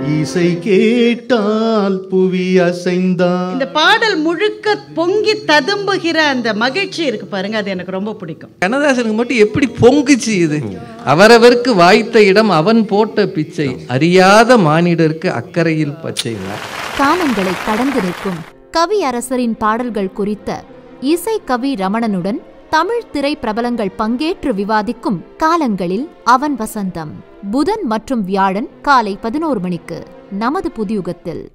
இசை கேட்டால் புவி அசைந்தான் இந்த பாடல் முழுக்க பொங்கி ததும்புகிற அந்த மகிழ்ச்சி இருக்கு பாருங்க அது எனக்கு ரொம்ப பிடிக்கும் கண்ணதாசனுக்கு மட்டும் எப்படி பொங்குச்சு இது அவரவருக்கு வாய்த்த இடம் அவன் போட்ட பிச்சை அறியாத மானிடருக்கு அக்கறையில் பச்சைங்க காலங்களை கடந்து நிற்கும் கவி அரசரின் பாடல்கள் குறித்த இசை கவி ரமணனுடன் தமிழ் திரை பிரபலங்கள் பங்கேற்று விவாதிக்கும் காலங்களில் அவன் வசந்தம் புதன் மற்றும் வியாழன் காலை பதினோரு மணிக்கு நமது புதியுகத்தில்